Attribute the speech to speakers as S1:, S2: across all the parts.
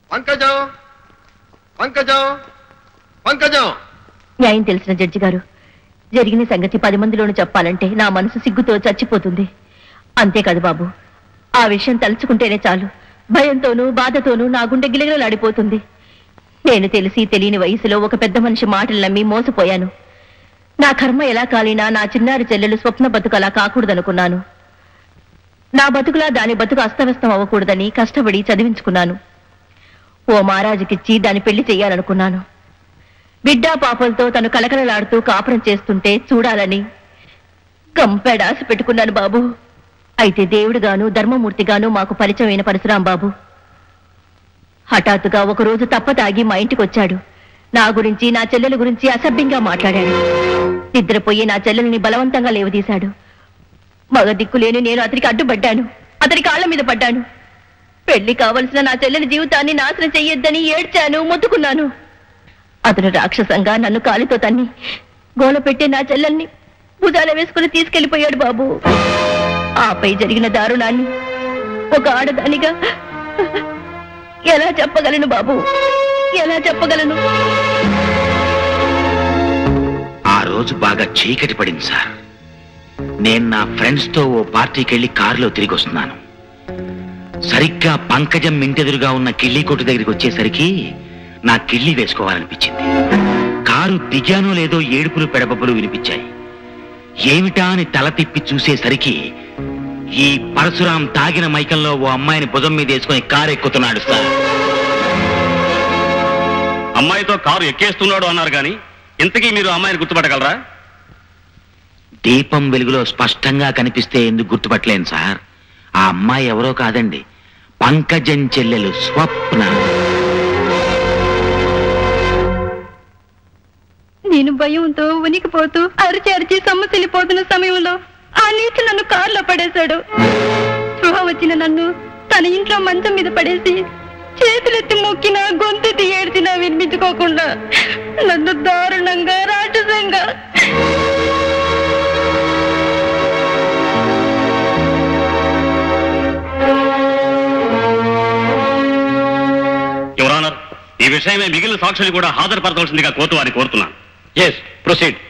S1: పంకజం పంకజం పంకజం
S2: న్యాయం తెలిసిన జడ్జి గారు జరిగిన సంగతి పది మందిలోనూ చెప్పాలంటే నా మనసు సిగ్గుతో చచ్చిపోతుంది అంతేకాదు బాబు ఆ విషయం తలుచుకుంటేనే చాలు భయంతోనూ బాధతోనూ నా గుండె గిలగిలలాడిపోతుంది నేను తెలిసి తెలియని వయసులో ఒక పెద్ద మనిషి మాటలు నమ్మి మోసపోయాను నా కర్మ ఎలా కాలినా నా చిన్నారి చెల్లెలు స్వప్న బతుకు అలా కాకూడదనుకున్నాను నా బతుకులా దాని బతుకు అస్తవ్యస్తం అవ్వకూడదని కష్టపడి చదివించుకున్నాను ఓ మహారాజుకిచ్చి దాని పెళ్లి చెయ్యాలనుకున్నాను బిడ్డా పాపలతో తను కలకలలాడుతూ కాపురం చేస్తుంటే చూడాలని కంపెడాసి పెట్టుకున్నాను బాబు అయితే దేవుడుగాను ధర్మమూర్తిగాను మాకు పరిచయమైన పరశురాం బాబు హఠాత్తుగా ఒకరోజు తప్పతాగి మా ఇంటికి వచ్చాడు నా గురించి నా చెల్లెల గురించి అసభ్యంగా మాట్లాడాడు నిద్రపోయి నా చెల్లెల్ని బలవంతంగా లేవదీశాడు మగ దిక్కులేని నేను అతనికి అడ్డుపడ్డాను అతని కాళ్ళ మీద పడ్డాను పెళ్లి కావలసిన నా చెల్లెలి జీవితాన్ని నాశనం చెయ్యొద్దని ఏడ్చాను మొత్తుకున్నాను అతను రాక్షసంగా నన్ను కాలితో తన్ని గోల పెట్టే నా చెల్లెల్ని భుజాల వేసుకుని తీసుకెళ్లిపోయాడు బాబు ఆపై జరిగిన దారుణాన్ని ఒక ఆడదానిగా ఎలా చెప్పగలను బాబు ఎలా చెప్పగలను
S3: ఆ రోజు బాగా చీకటి పడింది సార్ నేను నా ఫ్రెండ్స్ తో ఓ పార్టీకి వెళ్లి కారులో తిరిగి వస్తున్నాను సరిగ్గా పంకజం ఇంటెదురుగా ఉన్న కిళ్ళీ కొట్టు దగ్గరికి వచ్చేసరికి నా కిళ్ళి వేసుకోవాలనిపించింది కారు దిగానో లేదో ఏడుపులు పెడబబ్బులు వినిపించాయి ఏమిటా అని తల తిప్పి చూసేసరికి ఈ పరశురాం తాగిన మైకంలో ఓ అమ్మాయిని భుజం మీద వేసుకుని కారు ఎక్కుతున్నాడు సార్
S4: అమ్మాయితో కారు ఎక్కేస్తున్నాడు అన్నారు కానీ ఇంతకీ మీరు అమ్మాయిని గుర్తుపట్టగలరా
S3: దీపం వెలుగులో స్పష్టంగా కనిపిస్తే ఎందుకు గుర్తుపట్టలేను సార్ ఆ అమ్మాయి ఎవరో కాదండి పంకజం చెల్లెలు స్వప్న
S2: నేను భయంతో ఉనికిపోతూ అరిచి అరిచి సొమ్మసిల్లిపోతున్న సమయంలో ఆ నీచు నన్ను కారులో పడేశాడు స్పృహ వచ్చిన నన్ను తన ఇంట్లో మంచం మీద పడేసి చేతులెత్తి మొక్కినా గొంతెత్తి ఏడ్చినా వినిపించుకోకుండా నన్ను దారుణంగా రాక్షసంగా
S4: యువరానర్ ఈ విషయమే మిగిలిన సాక్షులు కూడా హాజరుపరచవలసిందిగా కోర్టు వారిని కోరుతున్నాను ఎస్ ప్రొసీడ్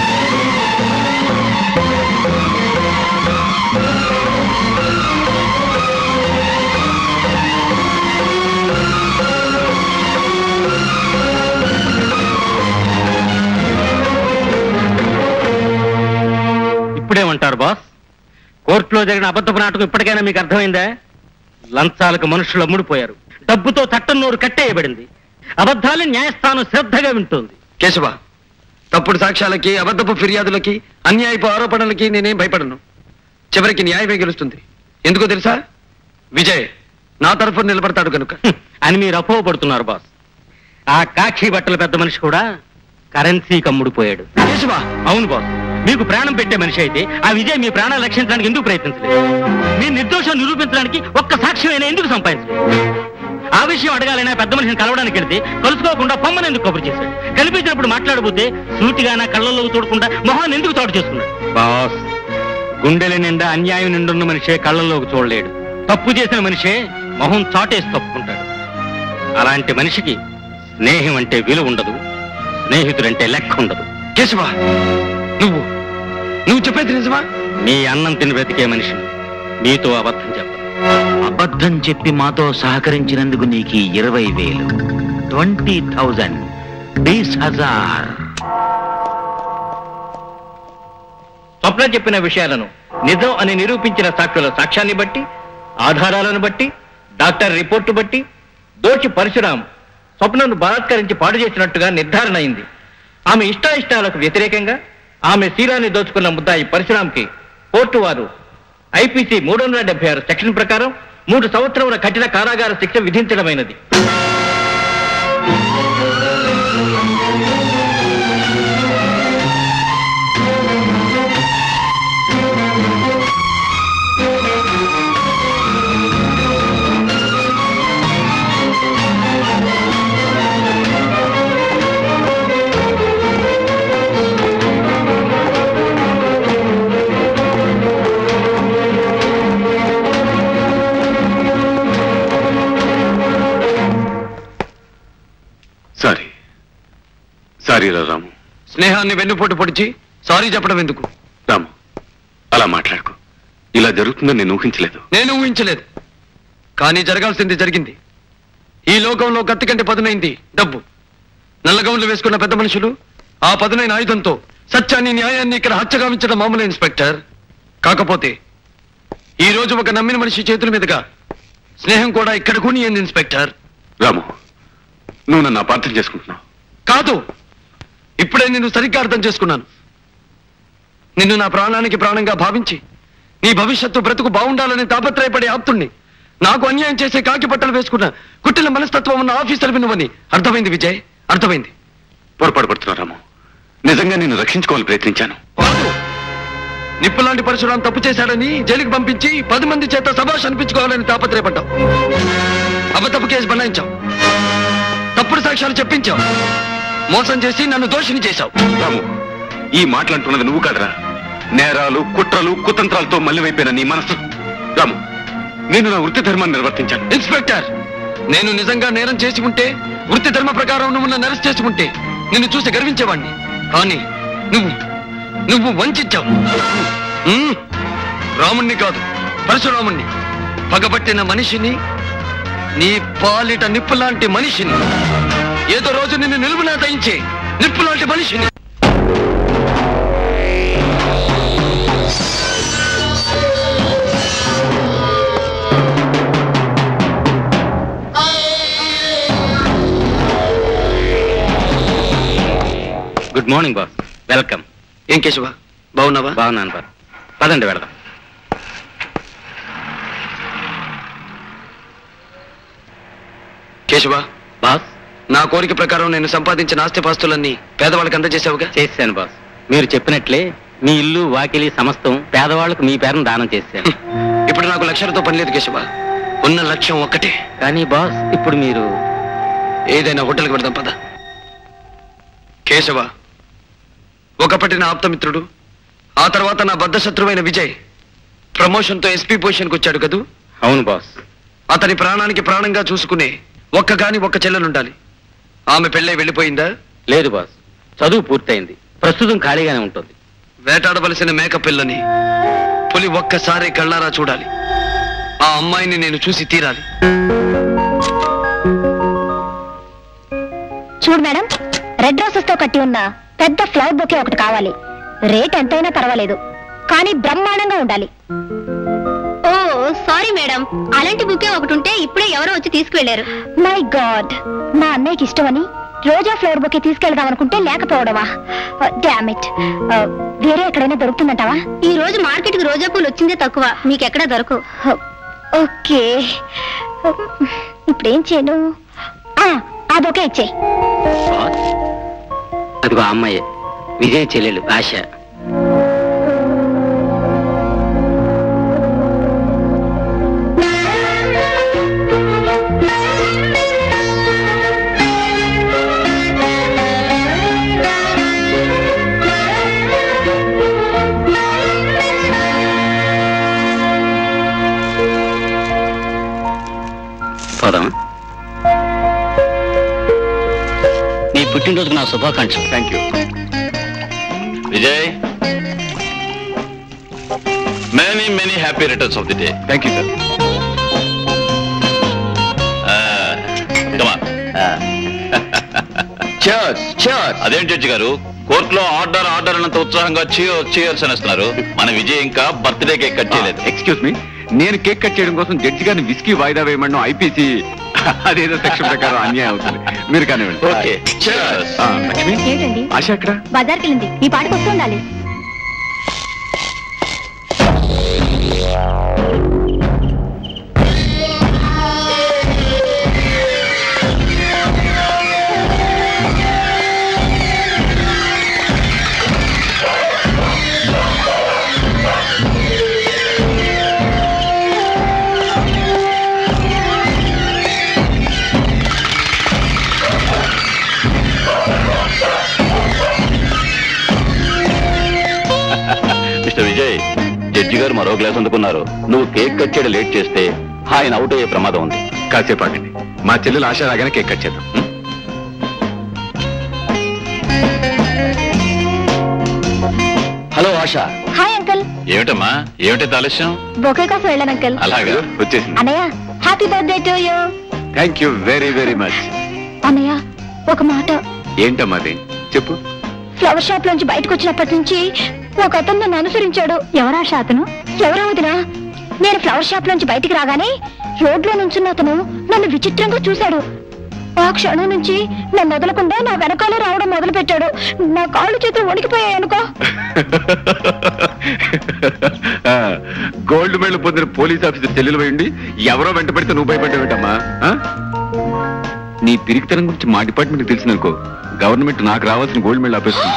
S5: ఇప్పుడేమంటారు బాస్ కోర్టులో జరిగిన అబద్ధపు నాటకం ఇప్పటికైనా మీకు అర్థమైందా లంచాలకు మనుషులు అమ్ముడుపోయారు డబ్బుతో చట్టం నోరు కట్టేయబడింది అబద్ధాలు న్యాయస్థానం శ్రద్ధగా వింటోంది
S1: కేశవ తప్పుడు సాక్ష్యాలకి అబద్ధపు ఫిర్యాదులకి అన్యాయపు ఆరోపణలకి నేనేం భయపడను చివరికి న్యాయమే గెలుస్తుంది ఎందుకో తెలుసా విజయ్ నా తరఫున నిలబడతాడు కనుక
S5: హ్మ్, అని మీరు అపోహపడుతున్నారు బాస్ ఆ కాక్షి బట్టల పెద్ద మనిషి కూడా కరెన్సీకి అమ్ముడుపోయాడు
S1: కేశవ
S5: అవును బాస్ మీకు ప్రాణం పెట్టే మనిషి అయితే ఆ విజయ్ మీ ప్రాణాలు రక్షించడానికి ఎందుకు ప్రయత్నించలేదు మీ నిర్దోషం నిరూపించడానికి ఒక్క సాక్ష్యమైనా ఎందుకు సంపాదించలేదు ఆ విషయం అడగాలైనా పెద్ద మనిషిని కలవడానికి వెళ్తే కలుసుకోకుండా పొమ్మని ఎందుకు కబురు చేశాడు కనిపించినప్పుడు మాట్లాడబోతే సూటిగా నా కళ్ళల్లో చూడకుండా మొహాన్ని ఎందుకు చాటు చేసుకున్నాడు బాస్ గుండెల నిండా అన్యాయం నిండున్న మనిషే కళ్ళల్లోకి చూడలేడు తప్పు చేసిన మనిషే మొహం చాటేసి తప్పుకుంటాడు అలాంటి మనిషికి స్నేహం అంటే విలువ ఉండదు స్నేహితుడంటే లెక్క ఉండదు
S1: కేశవ నువ్వు నువ్వు చెప్పేది నిజమా
S5: మీ అన్నం తిని బ్రతికే మనిషిని మీతో అబద్ధం చెప్పదు
S3: అబద్ధం చెప్పి మాతో సహకరించినందుకు నీకు ఈ ఇరవై వేలు ట్వంటీ థౌజండ్ బీస్ హజార్
S5: స్వప్న చెప్పిన విషయాలను నిజం అని నిరూపించిన సాక్షుల సాక్ష్యాన్ని బట్టి ఆధారాలను బట్టి డాక్టర్ రిపోర్టు బట్టి దోషి పరశురాం స్వప్నను బలాత్కరించి పాడు చేసినట్టుగా నిర్ధారణ అయింది ఆమె ఇష్టాయిష్టాలకు వ్యతిరేకంగా ఆమె శీలాన్ని దోచుకున్న ముద్దాయి పరశురాంకి కోర్టు వారు ఐపీసీ మూడు వందల డెబ్బై ఆరు సెక్షన్ ప్రకారం మూడు సంవత్సరముల కఠిన కారాగార శిక్ష విధించడమైనది
S6: సారీ రా రాము
S1: స్నేహాన్ని వెన్నుపోటు పొడిచి సారీ చెప్పడం ఎందుకు
S6: రాము అలా మాట్లాడుకో ఇలా జరుగుతుందని నేను ఊహించలేదు
S1: నేను ఊహించలేదు కానీ జరగాల్సింది జరిగింది ఈ లోకంలో కత్తి కంటే పదునైంది డబ్బు నల్లగౌన్లు వేసుకున్న పెద్ద మనుషులు ఆ పదునైన ఆయుధంతో సత్యాన్ని న్యాయాన్ని ఇక్కడ హత్యగావించడం మామూలు ఇన్స్పెక్టర్ కాకపోతే ఈ రోజు ఒక నమ్మిన మనిషి చేతుల మీదుగా స్నేహం కూడా ఇక్కడ కూనియంది ఇన్స్పెక్టర్
S6: రాము నువ్వు నన్ను అపార్థం చేసుకుంటున్నావు
S1: కాదు ఇప్పుడే నిన్ను సరిగ్గా అర్థం చేసుకున్నాను నిన్ను నా ప్రాణానికి ప్రాణంగా భావించి నీ భవిష్యత్తు బ్రతుకు బాగుండాలని తాపత్రయపడే ఆప్తుణ్ణి నాకు అన్యాయం చేసే కాకి బట్టలు వేసుకున్న కుట్టిన మనస్తత్వం ఉన్న ఆఫీసర్ నువ్వని అర్థమైంది విజయ్ అర్థమైంది
S6: పొరపాటు పడుతున్నావు రాము నిజంగా నేను రక్షించుకోవాలని ప్రయత్నించాను
S1: కాదు నిప్పులాంటి పరశురాం తప్పు చేశాడని జైలుకి పంపించి పది మంది చేత సభాష్ అనిపించుకోవాలని తాపత్రయపడ్డావు అబద్ధపు కేసు బనాయించావు తప్పుడు సాక్ష్యాలు చెప్పించావు మోసం చేసి నన్ను దోషిని చేశావు
S6: రాము ఈ మాటలంటున్నది నువ్వు కాదురా నేరాలు కుట్రలు కుతంత్రాలతో మళ్ళీవైపోయిన నీ మనసు రాము నేను నా వృత్తి ధర్మాన్ని నిర్వర్తించాను
S1: ఇన్స్పెక్టర్ నేను నిజంగా నేరం చేసి ఉంటే వృత్తి ధర్మ ప్రకారం నువ్వు నన్ను అరెస్ట్ చేసి ఉంటే నిన్ను చూసి గర్వించేవాణ్ణి కానీ నువ్వు నువ్వు వంచావు రాముణ్ణి కాదు పరశురాముణ్ణి పగబట్టిన మనిషిని నీ పాలిట నిప్పులాంటి మనిషిని ఏదో రోజు నిన్ను నిలువునా దయించే నిప్పులాంటి మనిషిని
S5: గుడ్ మార్నింగ్ బాస్ వెల్కమ్
S1: ఏం కేశవ బాగున్నావా
S5: బాగున్నాను బాస్ పదండి వెళదాం
S1: కేశవ
S5: బాస్
S1: నా కోరిక ప్రకారం నేను సంపాదించిన ఆస్తిపాస్తులన్నీ పేదవాళ్ళకి అందజేశావుగా
S5: చేశాను బాస్ మీరు చెప్పినట్లే మీ ఇల్లు వాకిలి సమస్తం పేదవాళ్ళకు మీ పేరును దానం చేశాను
S1: ఇప్పుడు నాకు లక్ష్యాలతో పని లేదు కేశవ ఉన్న లక్ష్యం ఒక్కటే
S5: కానీ బాస్ ఇప్పుడు మీరు
S1: ఏదైనా హోటల్కి పెడదాం పద కేశవ ఒకప్పటి నా ఆప్తమిత్రుడు ఆ తర్వాత నా బద్ధ శత్రువైన విజయ్ ప్రమోషన్తో ఎస్పీ పొజిషన్కి వచ్చాడు కదూ
S5: అవును బాస్
S1: అతని ప్రాణానికి ప్రాణంగా చూసుకునే ఒక్క కాని ఒక్క చెల్లెలుండాలి ఆమె పెళ్ళై వెళ్ళిపోయిందా
S5: లేదు బాస్ చదువు పూర్తయింది ప్రస్తుతం ఖాళీగానే ఉంటుంది
S1: వేటాడవలసిన మేక పిల్లని పులి ఒక్కసారి కళ్ళారా చూడాలి ఆ అమ్మాయిని నేను చూసి తీరాలి
S7: చూడు మేడం రెడ్ రోజెస్ తో కట్టి ఉన్న పెద్ద ఫ్లవర్ బొకే ఒకటి కావాలి రేట్ ఎంతైనా పర్వాలేదు కానీ బ్రహ్మాండంగా ఉండాలి ఓ సారీ మేడం అలాంటి బుకే ఒకటి ఉంటే ఇప్పుడే ఎవరో వచ్చి తీసుకువెళ్లారు మై గాడ్ మా అన్నయ్యకి ఇష్టమని రోజా ఫ్లవర్ బొకే తీసుకెళ్దాం అనుకుంటే లేకపోవడమా డామిట్ వేరే ఎక్కడైనా దొరుకుతుందంటావా ఈ రోజు మార్కెట్ కి రోజా పూలు వచ్చిందే తక్కువ మీకు ఎక్కడా దొరకవు ఓకే ఇప్పుడేం చేయను ఆ, ఆ బొకే ఇచ్చేయి
S5: బాస్ అదిగో ఆ అమ్మాయి విజయ్ చెల్లెలు ఆశ పోదాం నీ పుట్టినరోజుకు నా శుభాకాంక్షలు
S6: thank you
S4: Vijay many many happy returns of the day
S6: thank you sir
S4: cheers cheers అదేం జడ్జి గారు కోర్టులో ఆర్డర్ ఆర్డర్ అన్నంత ఉత్సాహంగా చియర్స్ చియర్స్ అనేస్తున్నారు మన విజయ్ ఇంకా బర్త్డే కేక్ కట్ చేయలేదు
S6: ఎక్స్క్యూజ్ మీ నేను కేక్ కట్ చేయడం కోసం జడ్జి గారిని విస్కీ వాయిదా వేయమడం ఐపీసీ అదేదో సెక్షన్ ప్రకారం అన్యాయం అవుతుంది మీరు కానివ్వండి
S4: ఓకే చర్స్
S6: ఆ, లక్ష్మి
S7: ఏంటండి
S6: ఆశ ఎక్కడ
S7: బజార్కి వెళ్ళింది మీ పాటకు వస్తూ ఉండాలి
S4: మిస్టర్ విజయ్ జడ్జి గారు మరో గ్లాస్ అందుకున్నారు నువ్వు కేక్ కట్ చేయడం లేట్ చేస్తే ఆయన అవుట్ అయ్యే ప్రమాదం ఉంది
S6: కాసేపు ఆగండి మా చెల్లెలు ఆశ రాగానే కేక్ కట్ చేద్దాం ఉం?
S3: ఆశ
S7: హాయ్ అంకుల్
S4: ఏమిటమ్మా ఏమిటి ఆలస్యం
S7: బొకే కోసం వెళ్ళాను అంకుల్
S4: అలాగా
S6: వచ్చేసింది
S7: అన్నయ్య happy birthday to you
S6: thank you very very much
S7: అన్నయ్య ఒక మాట
S6: ఏంటమ్మా అది చెప్పు
S7: ఫ్లవర్ షాప్ నుంచి బయటకు వచ్చినప్పటి నుంచి ఒక అతను నన్ను అనుసరించాడు ఎవరా అతను ఎవరా వదినా నేను ఫ్లవర్ షాప్ నుంచి బయటికి రాగానే రోడ్లో నుంచున్న అతను నన్ను విచిత్రంగా చూశాడు ఆ క్షణం నుంచి నన్ను వదలకుండా నా వెనకాలే రావడం మొదలు పెట్టాడు నా కాళ్ళు చేతులు వణికిపోయాయి అనుకో
S6: ఆ, గోల్డ్ మెడల్ పొందిన పోలీస్ ఆఫీసర్ చెల్లెలు పోయింది ఎవరో వెంట పెడితే నువ్వు భయపడ్డావేంటమ్మా ఆ? నీ పిరికితనం గురించి మా డిపార్ట్మెంట్ తెలిసిందనుకో గవర్నమెంట్ నాకు రావాల్సిన గోల్డ్ మెడల్ ఆపేస్తుంది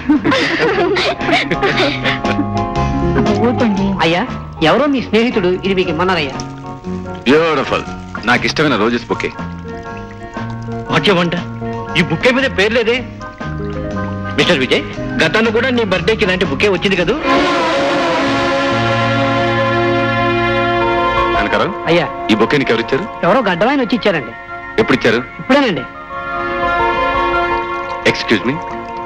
S8: అయ్యా ఎవరో మీ స్నేహితుడు ఇది మీకు ఇమ్మన్నారయ్యా
S6: బ్యూటిఫుల్ నాకు ఇష్టమైన రోజెస్ బొకే
S5: వాక్యమంట ఈ బుక్కే మీద పేరు లేదే మిస్టర్ విజయ్ గతంలో కూడా నీ బర్త్డేకి ఇలాంటి బుక్కే వచ్చింది కదూ
S6: కనకరావు
S8: అయ్యా
S6: ఈ బొకే నీకు ఎవరు ఇచ్చారు
S8: ఎవరో గడ్డవాయన వచ్చి ఇచ్చారండి
S6: ఎప్పుడు ఇచ్చారు
S8: ఇప్పుడేనండి
S6: ఎక్స్క్యూజ్ మీ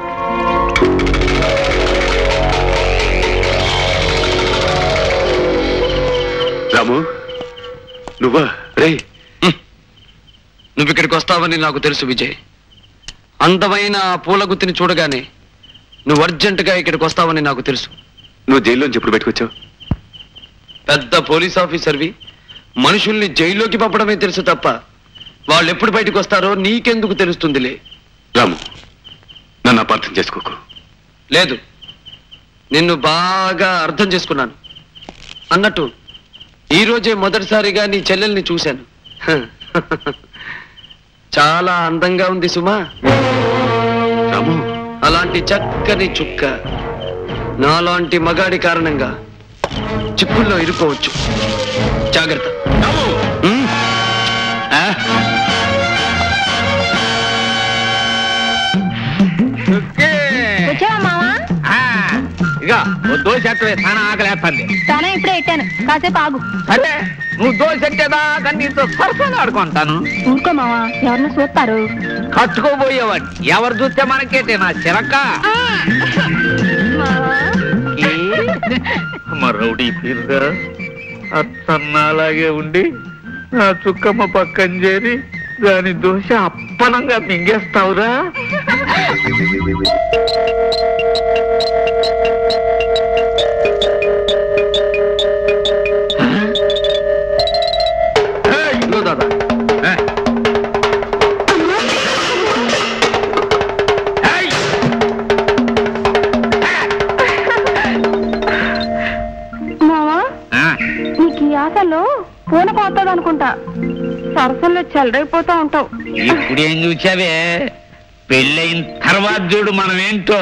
S6: రాము నువ్వా రే
S1: నువ్వు ఇక్కడికి వస్తావని నాకు తెలుసు విజయ్ అందమైన ఆ పూల గుత్తిని చూడగానే నువ్వు అర్జెంటుగా ఇక్కడికి వస్తావని నాకు తెలుసు
S6: నువ్వు జైల్లోంచి ఎప్పుడు బయటకు
S1: పెద్ద పోలీస్ ఆఫీసర్వి మనుషుల్ని జైల్లోకి పంపడమే తెలుసు తప్ప వాళ్ళు ఎప్పుడు బయటకు వస్తారో నీకెందుకు తెలుస్తుందిలే
S6: రాము నన్ను అపార్థం చేసుకోకు
S1: లేదు నిన్ను బాగా అర్థం చేసుకున్నాను అన్నట్టు ఈ రోజే మొదటిసారిగా నీ చెల్లెల్ని చూశాను హ. చాలా అందంగా ఉంది సుమా
S6: రాము
S1: అలాంటి చక్కని చుక్క నాలాంటి మగాడి కారణంగా చిక్కుల్లో ఇరుకోవచ్చు జాగ్రత్త ఉమ్. ఆ?
S7: వచ్చావా మావా
S5: ఇక దోశ ఎత్తవే చాలా ఆకలేస్తుంది
S7: తానే ఇప్పుడే ఎట్టాను కాసేపు ఆగు
S5: సరే నువ్వు దోశ ఎట్టేదాకా నీతో సరసంగా ఆడుకుంటాను
S7: ఊరుకో మావా ఎవరిని చూస్తారు
S5: కట్టుకోబోయేవాడు ఎవరు చూస్తే మనకేటే నా చిరక రౌడీ పీరుగా అత్తన్న అలాగే ఉండి నా చుక్కమ్మ పక్కన చేరి దాని దోశ అప్పనంగా మింగేస్తావురా
S1: ఇదిగో దాదా
S7: మావా నీకు ఈ ఆశలో పూన పోతుంది అనుకుంటా సరసల్లో చెలరైపోతా ఉంటావు
S5: ఇప్పుడేం చూసావే పెళ్ళైన తర్వాత చూడు మనం ఏంటో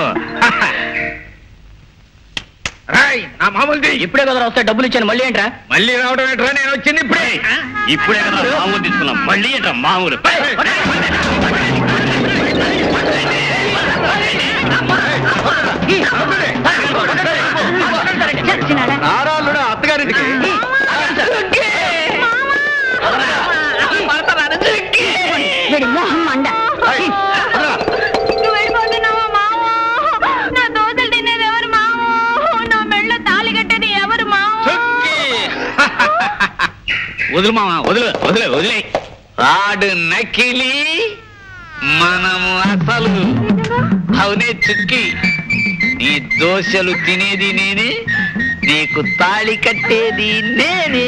S5: రాయ్ నా మామూలుది
S8: ఇప్పుడే కదా వస్తే డబ్బులు ఇచ్చాను మళ్ళీ ఏంట్రా
S5: మళ్ళీ రావడం ఏంట్రా నేను వచ్చింది ఇప్పుడే ఇప్పుడే కదా మామూలు తీసుకున్నాం మళ్ళీ ఏంట్రా మామూలు
S1: నారాళ్ళుడు అత్తగారింటికి
S7: వీడి మొహం మండ నువ్వు వెళ్ళిపోతున్నావా మావా నా దోశలు తినేది ఎవరు మావా నా మెళ్ళ తాళి కట్టేది ఎవరు మావా
S5: వదులు మామ వదులు వదిలే వదిలే ఆడు నకిలి మనము అసలు అవునే చుక్కి నీ దోశలు తినేది నేనే నీకు తాళి కట్టేది నేనే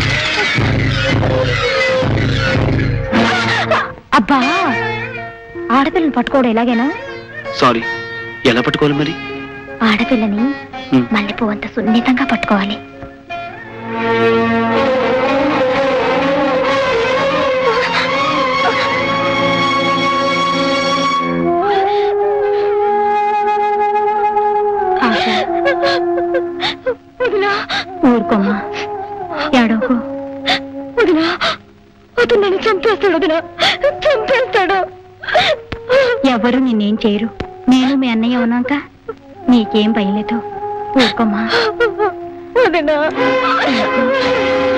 S7: అబ్బా ఆడపిల్లని పట్టుకోవడం ఎలాగైనా
S1: సారీ ఎలా పట్టుకోవాలి మరి
S7: ఆడపిల్లని
S1: హ్మ్.
S7: మల్లెపూ అంత సున్నితంగా పట్టుకోవాలి ఆశ. ఊరుకోమ్మా ఏడవకు వదినా అతను నన్ను చంపేస్తాడు వదినా చంపేస్తాడు ఎవరు నిన్నేం చేయరు నేను మీ అన్నయ్య ఉన్నాక నీకేం భయం లేదు ఊరుకోమ్మా వదినా